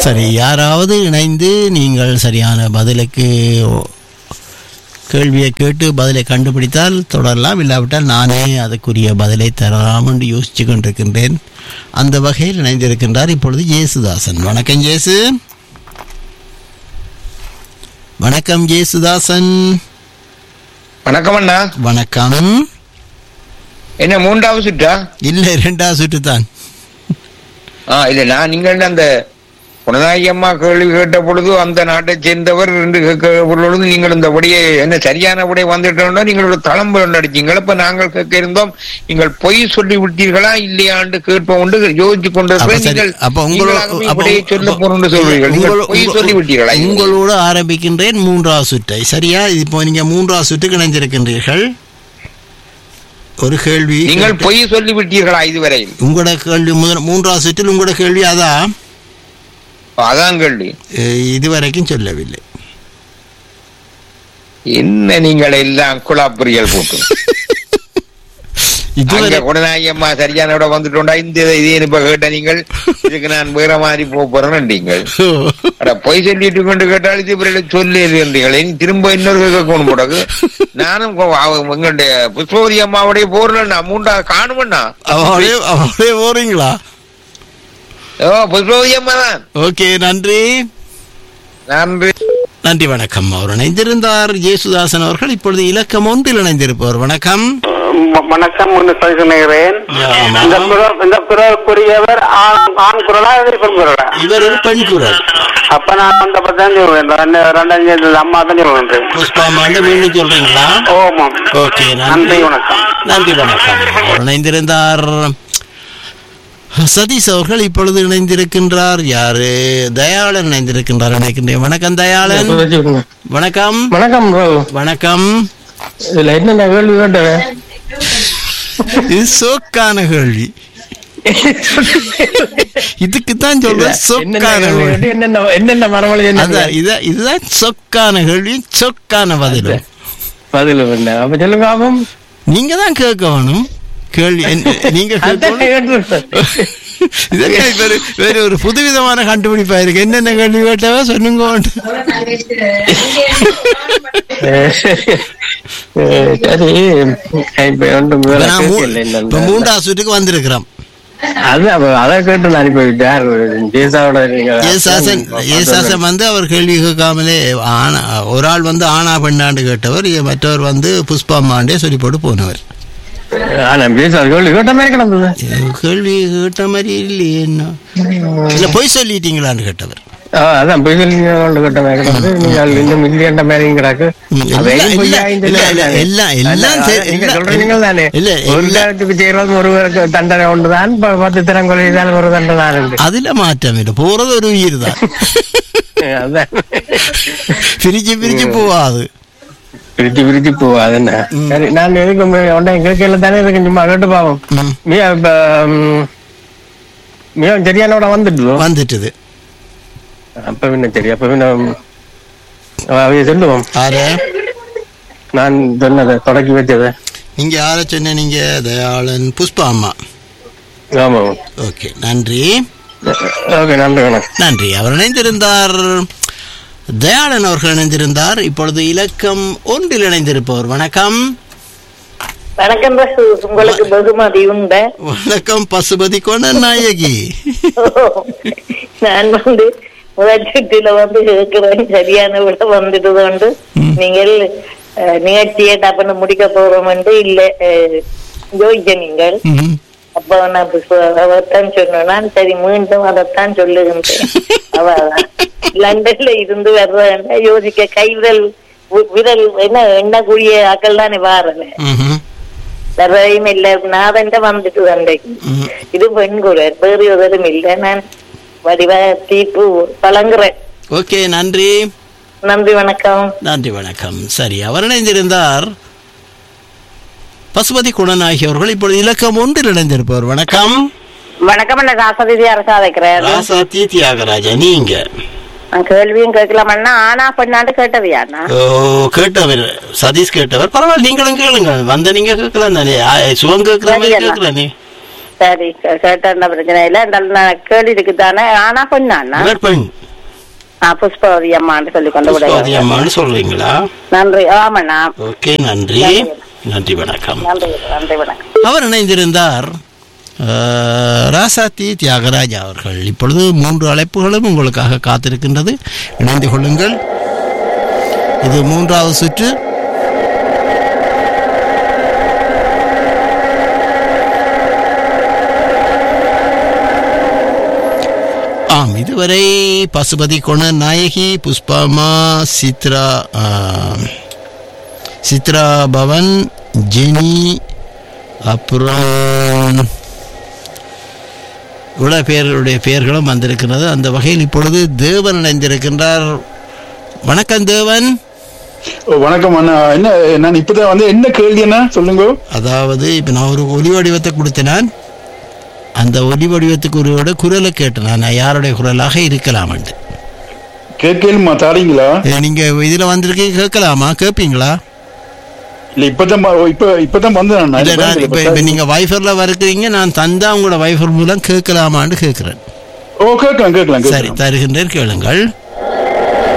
சரி யாராவது இணைந்து நீங்கள் சரியான பதிலுக்கு கேள்வியை கேட்டு பதிலை கண்டுபிடித்தால் தொடரலாம் இல்லாவிட்டால் நானே அதுக்குரிய பதிலை தரலாம் என்று யோசிச்சு கொண்டிருக்கின்றேன் அந்த வகையில் இணைந்திருக்கின்றார் இப்பொழுது ஜேசுதாசன் வணக்கம் ஜேசு வணக்கம் ஜேசுதாசன் வணக்கம் அண்ணா வணக்கம் என்ன மூன்றாவது சுற்றா இல்லை இரண்டாவது சுற்று தான் ஆ இல்ல நான் நீங்கள் அந்த புனதாயி அம்மா கேள்வி கேட்ட பொழுது அந்த நாட்டை சேர்ந்தவர் என்று கேட்க பொழுது நீங்கள் இந்த படியை என்ன சரியான விடை வந்துட்டோம்னா நீங்களோட தளம்பு அடிச்சீங்க இப்ப நாங்கள் கேட்க இருந்தோம் நீங்கள் பொய் சொல்லி விட்டீர்களா இல்லையாண்டு கேட்போம் உண்டு யோசிச்சு அப்ப கொண்டிருக்கிறேன் சரி, நீங்கள் அப்ப உங்களோ- நீங்களாகவே அப்ப விடையை சொல்ல உங்க- போறோம்னு சொல்றீர்கள் நீங்கள் உங்களோ- பொய் சொல்லி விட்டீர்களா உங்களோடு ஆரம்பிக்கின்றேன் மூன்றாவது சுற்றை சரியா இப்போ நீங்க மூன்றாவது சுற்றுக்கு இணைந்திருக்கின்றீர்கள் ஒரு கேள்வி நீங்கள் பொய் சொல்லி விட்டீர்களா இதுவரையில் உங்களோட கேள்வி முதல் மூன்றாவது சுற்றில் உங்களோட கேள்வி அதான் அதான் கேள்வி அஹ், இதுவரைக்கும் சொல்லவில்லை என்ன நீங்கள் எல்லாம் குழாப்புரியல் போட்டு இதுவரை அங்க குணநாயகி அம்மா சரியான விட வந்துட்டோண்டா இந்த இதே இப்ப கேட்ட நீங்கள் இதுக்கு நான் வேற மாதிரி போக போறேன் நீங்கள் அட பொய் சொல்லிட்டு கொண்டு கேட்டால் இது பிறகு சொல்லி இருந்தீர்கள் இனி திரும்ப இன்னொரு கேட்கணும் போடக்கு நானும் கொ- அவ- எங்களுடைய புஷ்பவதி அம்மாவுடைய போறேன் மூண்டா காணுமண்ணா அவளே அவளே போறீங்களா ஓ புஷ்பவதி அம்மா தான் ஓகே நன்றி நன்றி நன்றி வணக்கம் அவர் இணைந்திருந்தார் ஜேசுதாசன் அவர்கள் இப்பொழுது இலக்கம் ஒன்றில் இணைந்திருப்பவர் வணக்கம் வ- வணக்கம் என்று சொல்கிறேன் ஆமா. இந்த குரல் இந்த குரலுக்குரியவர் ஆண் ஆண் குரலா இது பெண் குரலா இவர் ஒரு பெண் குரல் அப்ப நான் அந்த பத்தான் சொல்றேன் இந்த ரெண்டு ரெண்டாம் சேர்ந்தது அம்மா தான் சொல்றேன் புஷ்பா மாண்டு மீண்டும் சொல்றீங்களா ஓமாம் ஓகே நன்றி வணக்கம் நன்றி வணக்கம் அவர் இணைந்திருந்தார் சதீஷ் அவர்கள் இப்பொழுது இணைந்திருக்கின்றார் யாரு தயாளன் இணைந்திருக்கின்றார் நினைக்கின்றேன் வணக்கம் தயாளன் வணக்கம் வணக்கம் ப்ரோ வணக்கம் இதுல என்னென்ன கேள்வி கேட்டது இது சோக்கான கேள்வி இதுக்கு தான் சொல்றேன் சொக்கான கேள்வி என்னென்ன என்னென்ன மரமொழி என்ன அதான் இத இதுதான் சொக்கான கேள்வி சொக்கான பதில் பதில் என்ன அப்ப சொல்லுங்க ஆகும் நீங்க தான் கேட்க வேணும் கேள்வி என்ன- நீங்க கேட்கணும் இதெல்லாம் வேறு வேறு ஒரு புதுவிதமான கண்டுபிடிப்பா இருக்கு என்னென்ன கேள்வி கேட்டவா சொல்லுங்க சரி இப்ப ஒன்றும் வேலை இப்ப நான் மூ- கேட்கல இப்ப என்னன்னு. மூன்றாவது சுற்றுக்கு வந்திருக்கிறோம் அது அப்ப அதை கேட்டு நான் இப்ப யார் ஜேசாவோட நீங்க ஏசாசன் ஏசாசன் வந்து அவர் கேள்வி கேட்காமலே ஆனா ஒரு ஆள் வந்து ஆனா பெண்ணாண்டு கேட்டவர் மற்றவர் வந்து புஷ்பாமாண்டே சொல்லி போட்டு போனவர் ஆனா ஜேசா கேள்வி கேட்ட மாதிரி கிடந்தது கேள்வி கேட்ட மாதிரி இல்லையே என்ன இல்ல பொய் சொல்லிட்டீங்களான்னு கேட்டவர் ஆ, அதான் போய் சொல்லி கேட்ட மாதிரி கிடந்தது நீங்கள் இன்னும் இல்லையன்ற மாதிரி கிடக்கு ம், அது இல்ல, எங்க போய் இல்ல, ஆயின்னு இல்ல, இல்ல, தானே. எல்லாம், எல்லாம் அல்ல, சரி, நீங்க எல்லாம், சொல்றீங்க தானே இல்ல, ஒரு எல்லாம். நேரத்துக்கு செய்யறது ஒருவருக்கு தண்டனை ஒன்றுதான் ப- பத்து தினம் கொலைதான் ஒரு தண்டனை உண்டு அதுல மாற்றம் இல்லை போறது ஒரு உயிர் தான் அதான் பிரிச்சு பிரிச்சு போவாது பிரிச்சு பிரிச்சு போவாது என்ன சரி நான் எதுக்கு உடனே கேட்கல தானே இருக்கு சும்மா கேட்டு பாவம் ம், மிக இப்ப, ம், மிக சரியானோட வந்துட்டு வந்துட்டுது அப்ப பின்ன சரி அப்ப பின்ன ம், அவைய சொல்லுவோம் ஆறு நான் சொன்னதை தொடக்கி வச்சதை நீங்க யார சொன்ன நீங்க தயாளன் புஷ்பா அம்மா ஆமா ஓகே நன்றி ஓகே நன்றி வணக்கம் நன்றி அவர் இணைந்திருந்தார் தயாளன் அவர்கள் இணைந்திருந்தார் இப்பொழுது இலக்கம் ஒன்றில் இணைந்திருப்பவர் வணக்கம் வணக்கம் பஸ் உங்களுக்கு பகுமதி உண்ட வணக்கம் பசுபதி கொண்ட நாயகி நான் வந்து முதல் சுற்றுல வந்து கேட்கிறேன் சரியான விட வந்துட்டு கொண்டு நீங்கள் அஹ், நிகழ்ச்சியை டப்புன்னு முடிக்க போறோம் என்று இல்ல அஹ், யோசிச்ச நீங்கள் ம். அப்ப நான் அவத்தான் சொன்னேன் நான் சரி மீண்டும் அதைத்தான் சொல்லுகின்றேன் அவதான் லண்டன்ல இருந்து வர்றதா யோசிக்க கைவிரல் வி- விரல் என்ன எண்ணக்கூடிய ஆக்கள் தானே வாரல ம்ஹும். வர்றதையும் இல்ல நாதன் வந்துட்டு வந்தேன் ம். இது பெண் கூட வேறு எதுவும் இல்ல நான் வடிவ தீப்பு பழங்குறேன் ஓகே நன்றி நன்றி வணக்கம் நன்றி வணக்கம் சரி அவர் இணைந்திருந்தார் பசுபதி குணநாயகி அவர்கள் இப்பொழுது இலக்கம் ஒன்றில் இணைந்திருப்பவர் வணக்கம் வணக்கம் என்ன ராசதிதி அரசா வைக்கிறேன் ராசா தி தியாகராஜா நீங்க நான் கேள்வியும் கேட்கலாமன்னா ஆனா பெண்ணாண்டு கேட்டவையாண்ணா ஓ கேட்டவர் சதீஷ் கேட்டவர் பரவாயில்ல நீங்களும் கேளுங்க வந்த நீங்க கேட்கலாம் தானே ஆ, சுகம் கேட்கிற மாதிரி சரி, அண்ணா. கேட்கலாம் நீ சரி கே- கேட்டேன்ன பிரச்சனை இல்ல இருந்தாலும் நான் கேள்வி இருக்குதானே ஆனா கொஞ்சம் இவர் பெண் புஷ்பவதி அம்மான்னு சொல்லி கொண்டு புஷ்பாவதி விட அம்மான்னு சொல்றீங்களா நன்றி ஆமாண்ணா ஓகே நன்றி நன்றி வணக்கம் நன்றி நன்றி வணக்கம் அவர் இணைந்திருந்தார் அஹ், ராசாத்தி தியாகராஜ் அவர்கள் இப்பொழுது மூன்று அழைப்புகளும் உங்களுக்காக காத்திருக்கின்றது இணைந்து கொள்ளுங்கள் இது மூன்றாவது சுற்று ஆம் இதுவரை பசுபதி கொண நாயகி புஷ்பமா சித்ரா ஆம், சித்ரா பவன் ஜெனி அப்புறம் இவ்வளவு பேர்களுடைய பெயர்களும் வந்திருக்கிறது அந்த வகையில் இப்பொழுது தேவன் இணைந்திருக்கின்றார் வணக்கம் தேவன் ஓ, வணக்கம் அண்ணா என்ன நான் இப்பதான் வந்து என்ன கேள்வி என்ன சொல்லுங்க அதாவது இப்போ நான் ஒரு ஒலி வடிவத்தை கொடுத்தேன் நான். அந்த ஒலி வடிவத்துக்கு ஒருவோட குரலை கேட்டேன் நான் யாருடைய குரலாக இருக்கலாம் கேட்கலுமா தாரீங்களா நீங்க இதுல வந்திருக்கீங்க கேட்கலாமா கேட்பீங்களா இல்ல இப்பதான் ம- இப்ப இப்பதான் வந்து நான் இல்ல நான் இப்ப இப்ப நீங்க வைஃபர்ல வருக்கிறீங்க நான் தந்தா உங்களோட வைஃபர் மூலம் கேட்கலாமான்னு கேட்கிறேன் ஓ கேட்கலாம் கேட்கலாம் சரி கேட்கலாம் தருகின்றேன் கேளுங்கள்